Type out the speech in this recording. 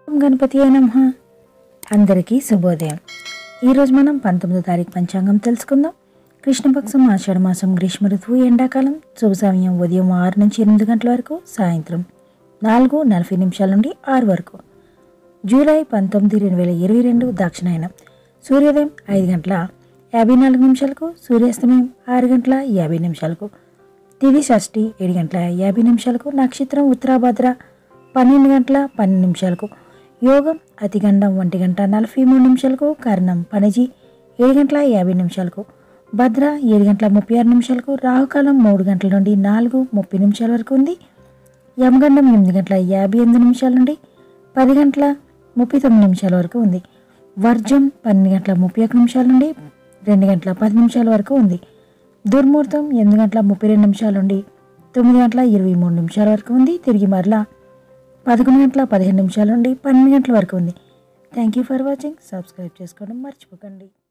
గణపతి నమః అందరికీ శుభోదయం ఈరోజు మనం పంతొమ్మిదో తారీఖు పంచాంగం తెలుసుకుందాం కృష్ణపక్షం ఆషాఢ మాసం గ్రీష్మ ఋతువు ఎండాకాలం శుభ సమయం ఉదయం ఆరు నుంచి ఎనిమిది గంటల వరకు సాయంత్రం నాలుగు నలభై నిమిషాల నుండి ఆరు వరకు జూలై పంతొమ్మిది రెండు వేల ఇరవై రెండు దక్షిణాయనం సూర్యోదయం ఐదు గంటల యాభై నాలుగు నిమిషాలకు సూర్యాస్తమయం ఆరు గంటల యాభై నిమిషాలకు తిది షష్ఠి ఏడు గంటల యాభై నిమిషాలకు నక్షత్రం ఉత్తరాభద్ర పన్నెండు గంటల పన్నెండు నిమిషాలకు యోగం అతిగండం ఒంటి గంట నలభై మూడు నిమిషాలకు కర్ణం పనిజి ఏడు గంటల యాభై నిమిషాలకు భద్ర ఏడు గంటల ముప్పై ఆరు నిమిషాలకు రాహుకాలం మూడు గంటల నుండి నాలుగు ముప్పై నిమిషాల వరకు ఉంది యమగండం ఎనిమిది గంటల యాభై ఎనిమిది నిమిషాల నుండి పది గంటల ముప్పై తొమ్మిది నిమిషాల వరకు ఉంది వర్జం పన్నెండు గంటల ముప్పై ఒక నిమిషాల నుండి రెండు గంటల పది నిమిషాల వరకు ఉంది దుర్ముహూర్తం ఎనిమిది గంటల ముప్పై రెండు నిమిషాల నుండి తొమ్మిది గంటల ఇరవై మూడు నిమిషాల వరకు ఉంది తిరిగి మరలా పదకొండు గంటల పదిహేను నిమిషాల నుండి పన్నెండు గంటల వరకు ఉంది thank you for watching subscribe చేసుకోవడం మర్చిపోకండి